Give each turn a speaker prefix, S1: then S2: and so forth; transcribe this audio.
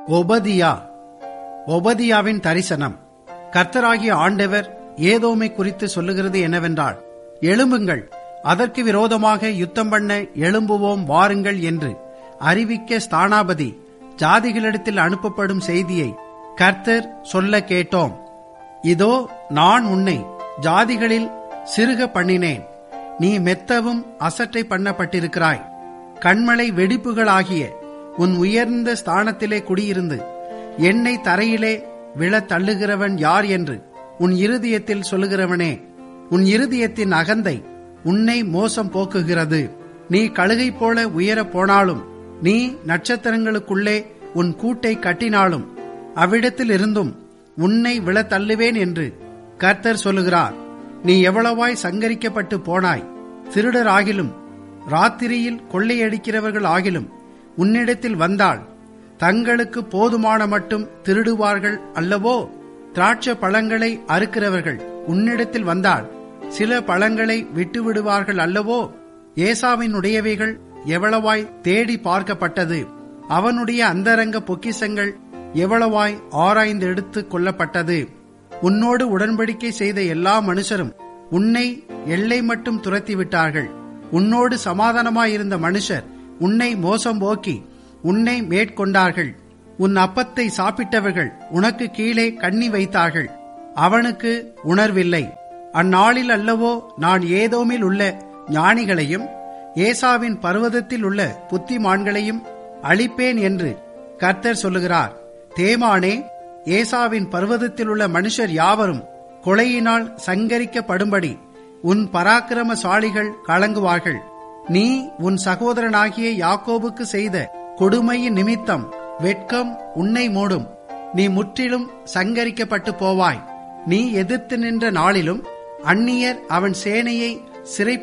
S1: ஒபதியா ஒபதியாவின் தரிசனம் கர்த்தராகிய ஆண்டவர் ஏதோமை குறித்து சொல்லுகிறது என்னவென்றால் எழும்புங்கள் அதற்கு விரோதமாக யுத்தம் பண்ண எழும்புவோம் வாருங்கள் என்று அறிவிக்க ஸ்தானாபதி ஜாதிகளிடத்தில் அனுப்பப்படும் செய்தியை கர்த்தர் சொல்ல கேட்டோம் இதோ நான் உன்னை ஜாதிகளில் சிறுக பண்ணினேன் நீ மெத்தவும் அசட்டை பண்ணப்பட்டிருக்கிறாய் கண்மலை வெடிப்புகளாகிய உன் உயர்ந்த ஸ்தானத்திலே குடியிருந்து என்னை தரையிலே விழத் தள்ளுகிறவன் யார் என்று உன் இருதயத்தில் சொல்லுகிறவனே உன் இருதயத்தின் அகந்தை உன்னை மோசம் போக்குகிறது நீ கழுகை போல உயரப் போனாலும் நீ நட்சத்திரங்களுக்குள்ளே உன் கூட்டை கட்டினாலும் அவ்விடத்தில் இருந்தும் உன்னை விழத் தள்ளுவேன் என்று கர்த்தர் சொல்லுகிறார் நீ எவ்வளவாய் சங்கரிக்கப்பட்டு போனாய் திருடராகிலும் ராத்திரியில் கொள்ளையடிக்கிறவர்கள் ஆகிலும் உன்னிடத்தில் வந்தால் தங்களுக்கு போதுமான மட்டும் திருடுவார்கள் அல்லவோ திராட்சை பழங்களை அறுக்கிறவர்கள் உன்னிடத்தில் வந்தால் சில பழங்களை விட்டு விடுவார்கள் அல்லவோ ஏசாவினுடையவைகள் எவ்வளவாய் தேடி பார்க்கப்பட்டது அவனுடைய அந்தரங்க பொக்கிசங்கள் எவ்வளவாய் ஆராய்ந்து எடுத்து கொள்ளப்பட்டது உன்னோடு உடன்படிக்கை செய்த எல்லா மனுஷரும் உன்னை எல்லை மட்டும் துரத்தி விட்டார்கள் உன்னோடு சமாதானமாயிருந்த மனுஷர் உன்னை மோசம் போக்கி உன்னை மேற்கொண்டார்கள் உன் அப்பத்தை சாப்பிட்டவர்கள் உனக்கு கீழே கண்ணி வைத்தார்கள் அவனுக்கு உணர்வில்லை அந்நாளில் அல்லவோ நான் ஏதோமில் உள்ள ஞானிகளையும் ஏசாவின் பர்வதத்தில் உள்ள புத்திமான்களையும் அழிப்பேன் என்று கர்த்தர் சொல்லுகிறார் தேமானே ஏசாவின் பர்வதத்தில் உள்ள மனுஷர் யாவரும் கொலையினால் சங்கரிக்கப்படும்படி உன் பராக்கிரமசாலிகள் கலங்குவார்கள் நீ உன் சகோதரனாகிய யாக்கோபுக்கு செய்த கொடுமையின் நிமித்தம் வெட்கம் உன்னை மூடும் நீ முற்றிலும் சங்கரிக்கப்பட்டு போவாய் நீ எதிர்த்து நின்ற நாளிலும் அந்நியர் அவன் சேனையை சிறை